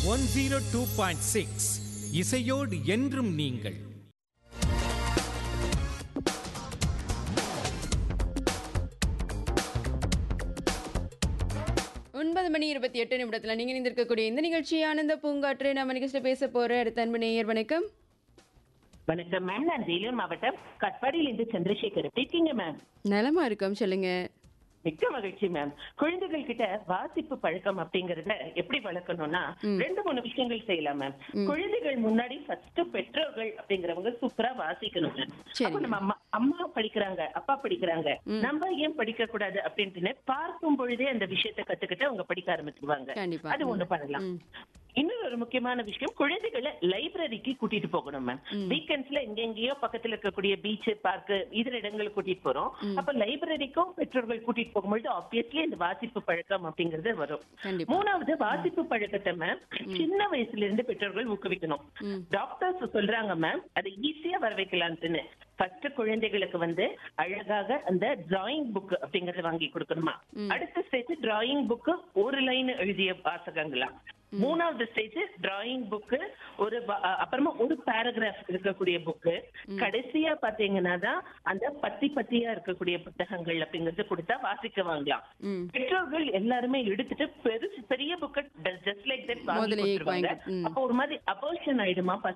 One zero two point six இசையோடு என்றும் நீங்கள் ஒன்பது மணி இருபத்தி எட்டு நிமிடத்தில் நீங்கள் இணைந்திருக்கக்கூடிய இந்த நிகழ்ச்சி ஆனந்த பூங்காற்று நம்ம நிகழ்ச்சியில் பேச போகிற அடுத்த அன்பு நேயர் வணக்கம் வணக்கம் மேம் நான் வேலூர் மாவட்டம் கட்பாடியிலிருந்து சந்திரசேகர் எப்படி இருக்கீங்க மேம் நலமா இருக்கோம் சொல்லுங்க மிக்க மகிழ்ச்சி மேம் குழந்தைகள் கிட்ட வாசிப்பு பழக்கம் அப்படிங்கறத எப்படி வளர்க்கணும்னா ரெண்டு மூணு விஷயங்கள் செய்யலாம் மேம் குழந்தைகள் முன்னாடி ஃபர்ஸ்ட் பெற்றோர்கள் அப்படிங்கிறவங்க சூப்பரா வாசிக்கணும் மேம் சரி. அப்ப நம்ம அம்மா அம்மா படிக்கிறாங்க அப்பா படிக்கிறாங்க நம்ம ஏன் படிக்க கூடாது அப்படின்ட்டு பார்க்கும் பொழுதே அந்த விஷயத்தை கத்துக்கிட்டு அவங்க படிக்க ஆரம்பிச்சிருவாங்க கண்டிப்பா. அது ஒண்ணு பண்ணலாம் இன்னொரு ஒரு முக்கியமான விஷயம் குழந்தைகளை லைப்ரரிக்கு கூட்டிட்டு போகணும் மேம் வீக்கெண்ட்ஸ்ல எங்கெங்கேயோ பக்கத்துல இருக்கக்கூடிய பீச் பார்க் இதர இடங்களுக்கு கூட்டிட்டு போறோம் அப்ப லைப்ரரிக்கும் பெற்றோர்கள் கூட்டிட்டு போகும்பொழுது ஆப்வியஸ்லி இந்த வாசிப்பு பழக்கம் அப்படிங்கறது வரும் கண்டிப்பா. மூணாவது வாசிப்பு பழக்கத்தை மேம் சின்ன வயசுல இருந்து பெற்றோர்கள் ஊக்குவிக்கணும் டாக்டர்ஸ் சொல்றாங்க மேம் அதை ஈஸியா வர வைக்கலாம்னு ஃபர்ஸ்ட் குழந்தைகளுக்கு வந்து அழகாக அந்த டிராயிங் புக் அப்படிங்கறத வாங்கி கொடுக்கணுமா அடுத்த ஸ்டேஜ் டிராயிங் புக் ஒரு லைன் எழுதிய வாசகங்களா மூணாவது ஸ்டேஜ் டிராயிங் புக் ஒரு வ- அ- அப்புறமா ஒரு பேராகிராஃப் இருக்கக்கூடிய புக்கு கடைசியா பாத்தீங்கன்னா தான் அந்த பத்தி பத்தியா இருக்கக்கூடிய புத்தகங்கள் அப்படிங்கறது கொடுத்தா வாசிக்க வாங்கலாம் பெற்றோர்கள் எல்லாருமே எடுத்துட்டு பெருசு பெரிய புக்கை ஜஸ்ட் லைக் தட் வாங்கி முதல்லயே கொடுத்துருவாங்க வாங்கி- ம். அப்போ ஒரு மாதிரி அபோஷன் ஆயிடுமா